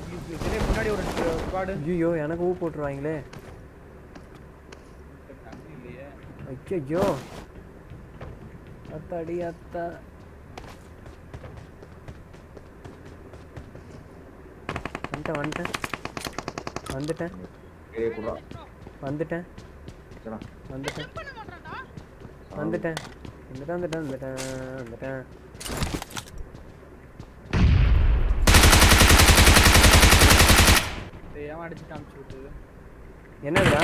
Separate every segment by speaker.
Speaker 1: Please please இதே முன்னாடி ஒரு ஸ்குவாடு
Speaker 2: ஐயோ எனக்கு ஊ போட்டுருவாங்களே
Speaker 1: தண்ணி இல்லையே
Speaker 2: ஐயோ அத்தாடி அத்தா வந்துட்டேன் வந்துட்டேன் வந்துட்டேன்
Speaker 3: ஏய் குடுறா
Speaker 2: வந்துட்டேன்
Speaker 3: சரிடா
Speaker 2: வந்துட்டேன் வந்துட்டேன் வந்துட்டேன் வந்துட்டேன் வந்துட்டேன் வந்துட்டேன்
Speaker 1: டேய் ஏன் அடிச்சு காமிச்சு விட்டுது
Speaker 2: என்னதுடா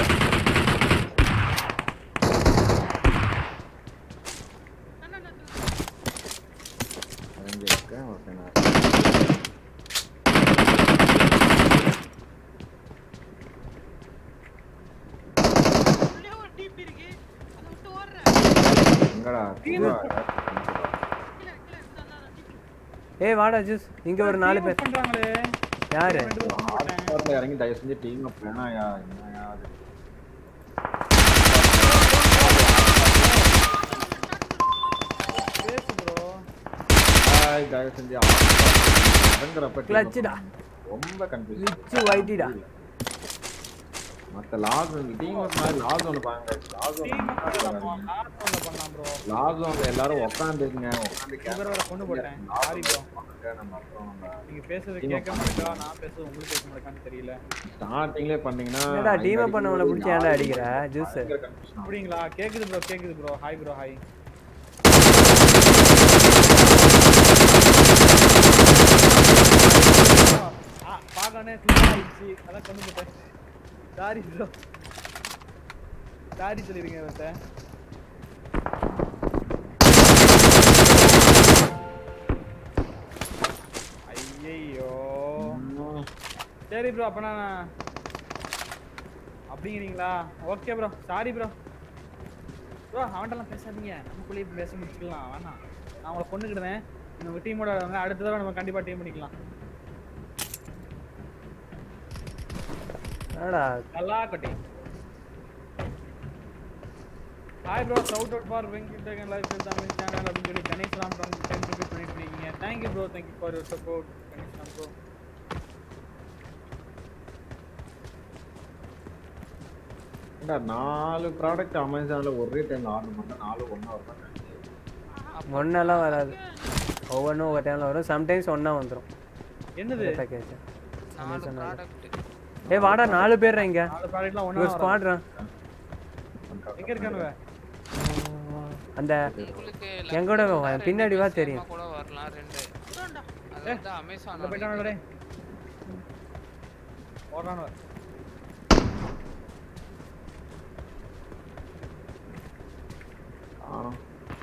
Speaker 3: அங்கே இருக்கேன் ஓகே நான் எங்கடா குடுறா.
Speaker 2: ஏய் வாடா ஜூஸ் இங்க ஒரு நாலு பேர்
Speaker 1: பண்றாங்களே
Speaker 2: யாரு
Speaker 3: ஹாட்ஸ்பாட்ல இறங்கி தயவு செஞ்சு டீம் அப் வேணாயா என்னயா அது
Speaker 1: பேசு ப்ரோ
Speaker 3: ஹாய் தயவு செஞ்சு hotspot இறங்குறப்ப team up
Speaker 2: கிளச்சுடா.
Speaker 3: ரொம்ப கன்ஃபியூஸ்
Speaker 2: விச்சு வைட்டிடா.
Speaker 3: மத்த லாக் டீம் அப் மாதிரி லாக் ஒன்று பாருங்க லாக்
Speaker 1: டீம்
Speaker 3: ஒன்று
Speaker 1: லாஸ்ட் ஒன்ல பண்ணலாம் ப்ரோ
Speaker 3: லாக் ஒன்று எல்லாரும் உட்காந்துருங்க உட்காந்து
Speaker 1: இவர் வர கொண்டு போட்டேன் சாரி ப்ரோ
Speaker 3: நம்ம அப்புறம் நம்ம
Speaker 1: நீங்க பேசுறது கேட்க மாட்டேங்களா நான் பேசுறது உங்களுக்கு கேட்க மாட்டேங்கான்னு தெரியல
Speaker 3: ஸ்டார்டிங்லேயே பண்ணீங்கன்னா
Speaker 2: என்னடா டீம் அப் பண்ணவங்கள பிடிச்சி ஏன்டா அடிக்கிற ஜூஸ்
Speaker 3: பயங்கர confusion ஆகும்.
Speaker 1: அப்படிங்களா கேக்குது ப்ரோ கேக்குது ப்ரோ ஹாய் ப்ரோ ஹாய் பார்க்கணே கிளிக் ஆயிடுச்சு அதான் கொண்டு போட்டேன் சாரி ப்ரோ சாரி சொல்லிருங்க அவர்கிட்ட ஐயையோ
Speaker 3: ம்.
Speaker 1: சரி ப்ரோ அப்ப நான் அப்படிங்கிறீங்களா okay bro sorry bro bro அவன்கிட்டலாம் பேசாதீங்க நமக்குள்ளேயே பேச முடிச்சுக்கலாம் வேணாம் நான் அவங்கள கொண்டுக்கிடுவேன் நம்ம டீமோட வாங்க அடுத்த தடவை நம்ம கண்டிப்பா டீம் பண்ணிக்கலாம்
Speaker 2: என்னடா
Speaker 1: நல்லா கட்டி hi bro shout out for Venkat life style Tamil channel அப்படின்னு சொல்லி கணேஷ் ராம் டென் ருபீஸ் பண்ணிட்டு இருக்கீங்க thank you bro thank you for your support Ganesh Ram bro
Speaker 3: ஏன்டா, நாலு ப்ராடக்ட் அமேசான்ல ஒரே டைம்ல ஆர்டர் பண்ணா நாலு ஒண்ணா வரும்
Speaker 2: ஒன்னெல்லாம் வராது ஒவ்வொன்றும் ஒவ்வொரு டைமில் வரும் சம்டைம்ஸ் ஒன்றா வந்துடும்
Speaker 1: என்னது
Speaker 2: பேக்கேஜ்
Speaker 4: நாலு ப்ராடக்ட்
Speaker 2: ஏய் வாடா நாலு பேர் இங்க
Speaker 1: நாலு ப்ராடக்ட்லாம்
Speaker 2: ஒரு
Speaker 1: ஒன்றா
Speaker 2: ஸ்குவாட்ரா
Speaker 1: எங்க இருக்கானுவ
Speaker 2: அந்த
Speaker 4: உங்களுக்கு
Speaker 2: என் கூட
Speaker 4: lucky
Speaker 2: வா,
Speaker 4: இருந்தா
Speaker 2: பின்னாடி
Speaker 4: ரெண்டு
Speaker 2: வா
Speaker 4: பேர்
Speaker 2: தெரியும்.
Speaker 4: சேர்மா கூட வரலாம் ரெண்டு அது வந்து அமேசான்
Speaker 1: அங்க போயிட்டானு டேய் ஓடுறானுவ
Speaker 3: ஆ.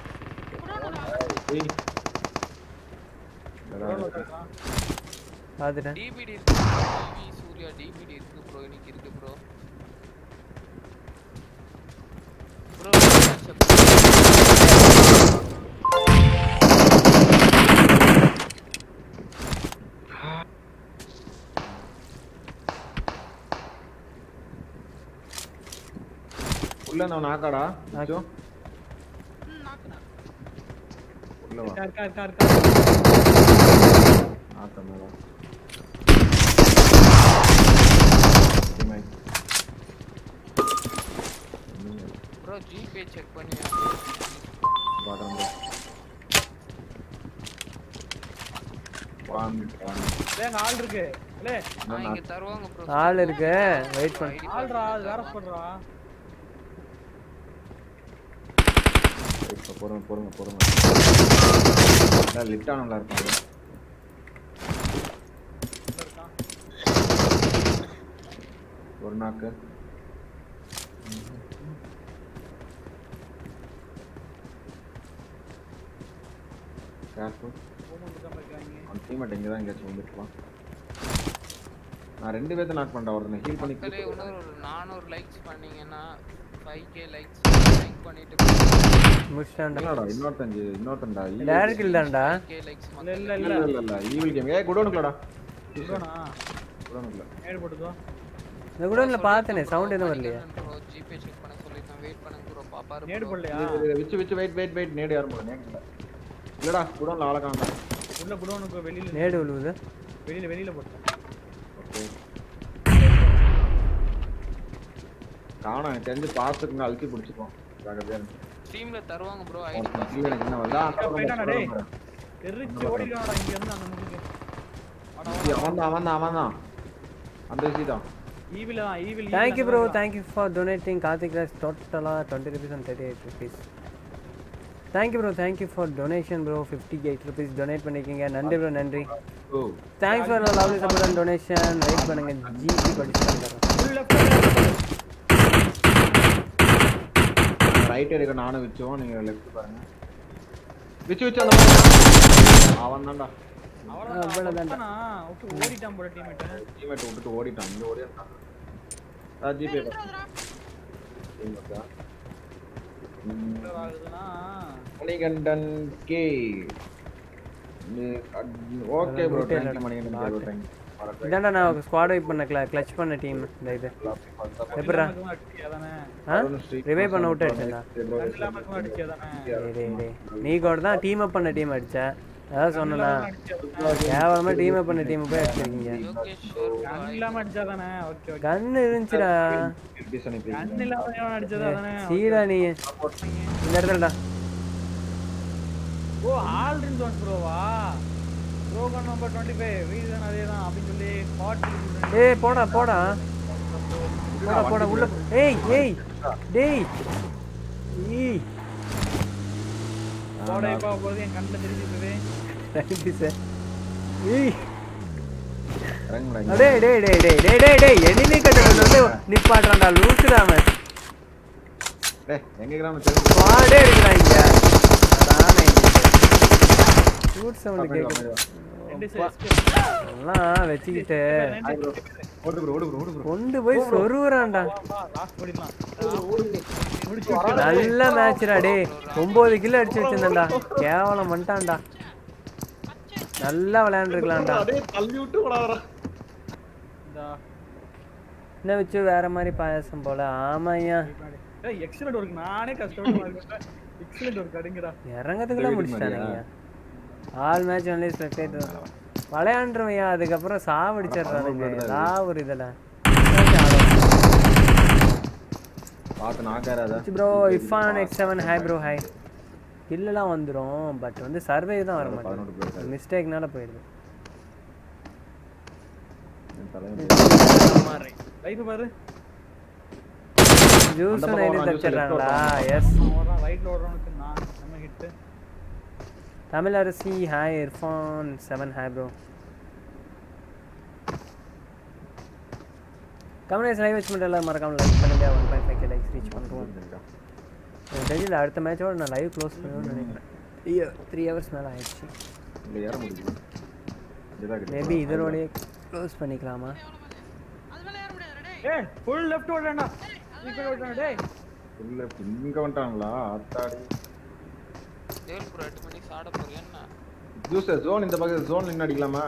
Speaker 3: ஏய். என்னடா இது?
Speaker 2: பார்த்துட்டேன்
Speaker 4: டிபிடி இருக்கு டிவி சூர்யா டிபிடி இருக்கு ப்ரோ இன்னைக்கு இருக்கு ப்ரோ ப்ரோ
Speaker 3: உள்ள நான் நாக்காடா அச்சோ. உள்ள வா
Speaker 1: இருக்கா இருக்கா இருக்கா இருக்கா
Speaker 3: நாக்க மேல இமை. ம்,
Speaker 4: ப்ரோ ஜிபே செக் பண்ணி
Speaker 3: பாக்குறேன் bro. வாங்க, வாங்க.
Speaker 1: டேய் அங்க ஆள் இருக்கு லே
Speaker 4: ஆ இங்க தருவாங்க ப்ரோ
Speaker 2: ஆள் இருக்கு வெயிட் பண்ணு
Speaker 1: ஆள்ரா அது வேற பண்றா
Speaker 3: இப்ப பொறுங்க பொறுங்க பொறுங்க எல்லாம் லிட்டா நல்லா இருப்பாங்க
Speaker 1: உள்ள இருக்கான்
Speaker 3: ஒரு நாக்கு கேர்ஃபுல்
Speaker 1: மூமெண்ட் தான் இருக்காங்க
Speaker 3: அவன் டீமேட் இங்கே தான் எங்கேயாச்சும் வந்துருக்கலாம் நான் ரெண்டு பேர்த்த நாக் பண்ண ஒருத்தனை ஹீல் பண்ணி
Speaker 4: மக்களே இன்னொரு ஒரு நானூறு லைக்ஸ் பண்ணீங்கன்னா ஃபைவ் கே லைக்ஸ் லைக் பண்ணிட்டு
Speaker 2: முடிச்சிட்டான்டா
Speaker 3: என்னடா இன்னொருத்தஞ்சு இன்னொருத்தன்டா
Speaker 2: டேரக்ட் இல்லடாண்டா
Speaker 4: கே லைக்ஸ்
Speaker 1: இல்ல இல்ல
Speaker 3: இல்ல
Speaker 1: இல்ல
Speaker 3: இல்ல இல்ல ஈவில் கேம் ஏ குடோனுக்குலடா
Speaker 1: இதுதானா
Speaker 3: குடோனுக்குல
Speaker 1: ஏடு போட்டுதோ
Speaker 2: இந்த கூட இல்லை பார்த்தேனே சவுண்ட் எதுவும் வரலையே
Speaker 4: ப்ரோ ஜிபே செக் பண்ண சொல்லிருக்கேன் வெயிட் பண்ணுங்க ப்ரோ பாப்பாரு
Speaker 1: ஏடு
Speaker 4: bro.
Speaker 1: போடலையா
Speaker 3: Vichu Vichu wait wait wait நேடு யாரும் போல நேடு இல்ல இல்லடா குடோன்ல ஆள காணோம்
Speaker 1: உள்ள குடோனுக்கு வெளியில
Speaker 2: நேடு விழுவுது
Speaker 1: வெளியில வெளியில போட்டேன்
Speaker 3: சரி காணோம் எனக்கு தெரிஞ்சு பார்த்துக்குங்க அழுத்தி பிடிச்சிப்போம் ஜாக்கிரதையா இருங்க.
Speaker 4: ஸ்ட்ரீம்ல தருவாங்க ப்ரோ ஐடி
Speaker 3: ஒருத்தன்
Speaker 4: பாஸ்
Speaker 3: கீழே எனக்கு இன்னும் வரல. ஆ,
Speaker 1: இங்க போயிட்டானா டேய்?
Speaker 3: வரேன்.
Speaker 1: எரிச்சு ஓடிடுவாடா இங்க இருந்து அந்த முதுகு
Speaker 3: ஈ, அவன்தான் அவன்தான் அவன்தான் அந்த விஷயம் தான்
Speaker 1: ஈவில் தான் evil
Speaker 2: thank you bro thank you for donating Karthik Raj டோட்டலாக twenty rupees and thirty eight rupees thank you bro thank you for donation bro fifty eight rupees donate பண்ணிருக்கீங்க நன்றி ப்ரோ நன்றி
Speaker 3: oh
Speaker 2: thanks for lovely support and donation wait பண்ணுங்க ஜிபி படிச்சு தந்துடுறேன்
Speaker 1: ஃபுல் லெஃப்ட்
Speaker 3: ரைட் எடுக்க நானும் வச்சோம் நீங்க லெஃப்ட் பாருங்க வச்சு வச்சு அந்த மாதிரி அவன் தான்டா
Speaker 1: அவ்வளவுதான்டா விட்டு ஓடிட்டான் போல டீம்மேட்
Speaker 3: டீமேட் விட்டுட்டு ஓடிட்டான் இங்க ஓடிட்டான் ஜிபே
Speaker 1: ஆகுதுன்னா
Speaker 3: Manikandan K okay bro thank you Manikandan bro thank you
Speaker 2: இதாண்டா நான் ஸ்குவாட் வைப் பண்ண கிளச் பண்ண டீம் இந்த இது எப்படிடா
Speaker 1: அடிச்சியாதானே
Speaker 2: ஆ ரிவைவ் பண்ண விட்டு அடிச்சேன்டா
Speaker 1: இல்லாம இருக்கும் அடிச்சியாதானே
Speaker 2: டேய் டேய் டேய் நீ கூட தான் டீம் அப் பண்ண டீம் அடிச்ச அதான் சொன்னேனா கேவலமா டீம் அப் பண்ண டீம் போய் அடிச்சிருக்கீங்க
Speaker 4: யோகேஷ் ஷோர்
Speaker 1: கண் இல்லாம அடிச்சாதானே ஓகே ஓகே
Speaker 2: கன் இருந்துச்சுடா
Speaker 1: கண் இல்லாம எவன் அடிச்சதாதானே
Speaker 2: சீடா நீ இந்த இடத்துலடா
Speaker 1: ஓ ஆல்ரின் ஜோன்ஸ் ப்ரோவா ப்ரோகன் நம்பர் 25 வீடு தான் அதே தான் அப்படின்னு சொல்லி பாட்
Speaker 2: ஏய் போடா போடா போடா போடா உள்ள போ. ஏய் ஏய் டேய் ஏய்
Speaker 1: போட இப்ப போது என் கண்ணுல தெரிஞ்சுது
Speaker 2: தேங்க்யூ சார் ஏய்
Speaker 3: இறங்குடா
Speaker 2: டேய் டேய் டேய் டேய் டேய் டேய் டேய் எனிமி கட்டல வந்து நிப்பாட்றான்டா லூசுடா அவன்
Speaker 3: டேய் எங்க கிராமம் தெரிஞ்சு
Speaker 2: பாடே இருக்கிறாங்க அதான் ஷூட் சவுண்ட் கேக்குது
Speaker 1: ரெண்டு
Speaker 2: எல்லாம் வச்சுக்கிட்டு
Speaker 3: ஓடு ப்ரோ ஓடு ப்ரோ ஓடு ப்ரோ
Speaker 2: கொண்டு போய் சொருவுறான்டா
Speaker 1: லாஸ்ட் ஓடிடலாம்
Speaker 2: நல்ல மேட்ச்டா டேய் ஒன்பது கிலோ அடிச்சு வச்சிருந்தேன்டா கேவலம் பண்ணிட்டான்டா நல்லா விளையாண்டுருக்கலாம்டா
Speaker 3: டேய் தள்ளி விட்டு விடாதடா
Speaker 1: இந்த
Speaker 2: என்ன வச்சு வேற மாதிரி பாயாசம் போல ஆமாய்யா
Speaker 1: ஏய் எக்ஸலென்ட் ஒர்க் நானே கஷ்டப்பட்டு இருக்கேன் எக்ஸலென்ட் ஒர்க் அடுங்கடா
Speaker 2: இறங்கறதுக்குள்ள முடிச்சிட்டானுங்க ஆல் மேட்ச் ஒன்லி ஸ்பெக்டேட்டர் விளையாண்டுருவையா அதுக்கப்புறம் சாவடிச்சிடுறானுங்க ஏதாவது ஒரு இதில்
Speaker 3: பார்த்து நாக்காராத
Speaker 2: bro Irfan X seven hi bro hi கில்லாம் வந்துடும் பட் வந்து சர்வே தான் வர மாட்டேங்குது மிஸ்டேக்னால போயிடுது
Speaker 1: லைஃப் பாரு
Speaker 2: ஜூஸும் நைட்டு தச்சிடுறாங்களா எஸ்
Speaker 1: ஓடுறான் ரைட்ல ஓடுறவனுக்கு நான் நம்ம hit
Speaker 2: Tamil Arasi hi Irfan seven hi bro comments live வச்சு மட்டும் எல்லாம் மறக்காம லைக் பண்ணுங்க one point five likes reach பண்ணுறோம் எனக்கு தெரியல அடுத்த மேட்சோட நான் லைவ் க்ளோஸ் பண்ணுவேன்னு நினைக்கிறேன் ஐயோ த்ரீ ஹவர்ஸ் மேலே ஆயிடுச்சு
Speaker 3: இங்க ஏற முடியுது இதுதான் கிட்ட
Speaker 2: மேபி இதனோடய க்ளோஸ் பண்ணிக்கலாமா
Speaker 1: ஏய் ஃபுல் லெஃப்ட் ஓடுறான்டா சீக்கிரம் ஓடுறான் டேய்
Speaker 3: உள்ள இங்க வந்துட்டாங்களா அத்தாடி
Speaker 4: தேவல் ப்ரோ எட்டு மணிக்கு சாட போறியா என்ன
Speaker 3: ஜூஸ் ஜோன் இந்த பக்கம் ஜோன் நின்று அடிக்கலாமா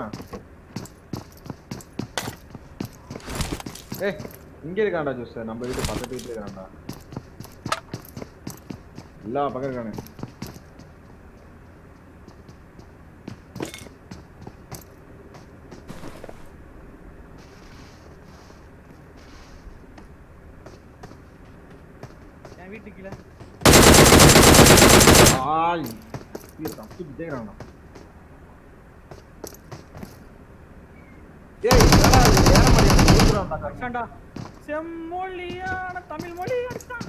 Speaker 3: ஏய் இங்க இருக்கான்டா ஜூஸ் நம்ம வீட்டு பக்கத்து வீட்டுல இருக்கான்டா எல்லா பக்கம் இருக்கானு
Speaker 1: என் வீட்டுக்கு கீழே
Speaker 3: ஆய் தப்பிக்கிட்டே இருக்கான்டா ஏய் என்னடா இது ஏற மாட்டேங்குது ஊத்துறான்டா கரெக்டா.
Speaker 1: அடிச்சான்டா செம்மொழியான தமிழ் மொழி அடிச்சான்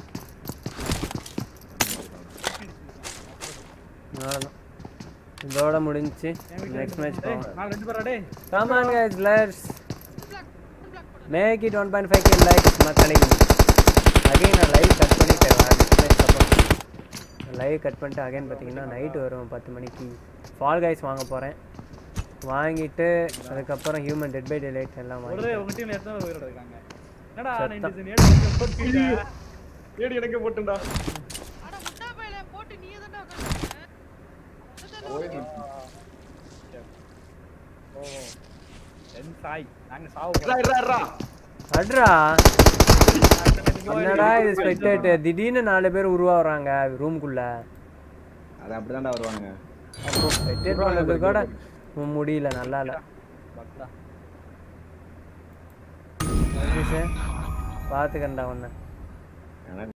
Speaker 2: அவ்வளோதான் இதோட முடிஞ்சுச்சு
Speaker 1: என் வீட்டுல
Speaker 2: நெக்ஸ்ட் மேட்ச்
Speaker 1: டேய்,
Speaker 2: போவோம்
Speaker 1: நான் ரெண்டு பேரா டேய்
Speaker 2: Come on guys, let's make it 1.5k likes மக்களே அகைன் நான் லைவ் கட் பண்ணிட்டேன் லைவ் கட் பண்ணிட்டு அகைன் பார்த்தீங்கன்னா நைட்டு வரும் பத்து மணிக்கு ஃபால் கைஸ் வாங்க போகிறேன் வாங்கிட்டு அதுக்கப்புறம் ஹியூமன் டெட் பை டிலேட் எல்லாம்
Speaker 1: ஒரு
Speaker 2: வாங்கி
Speaker 1: உங்க டீம்ல எத்தனை பேர் உயிரோட இருக்காங்க என்னடா
Speaker 2: சத்தம்.
Speaker 1: 97 ஏழு மணிக்கு போட்டுட்டீங்க.
Speaker 3: ஏடி எனக்கு போட்டுண்டா
Speaker 5: அட முட்டா பையல போட்டு நீயே தான்டா உட்கார்ந்திருக்க.
Speaker 1: ஓ என் சாய் நாங்க சாவு போறோம்.
Speaker 2: அட்ரா என்னடா இது ஸ்பெக்டேட் திடீர்னு நாலு பேர் உருவாகுறாங்க ரூம்குள்ள
Speaker 3: அது அப்படிதான்டா வருவானுங்க
Speaker 2: அப்போ ஸ்பெக்டேட் பண்ணுறது கூட முடியல நல்லா இல்லை
Speaker 1: பத்தா.
Speaker 2: சதீஷ் பார்த்துக்கண்டா உன்னை
Speaker 3: எனக்கு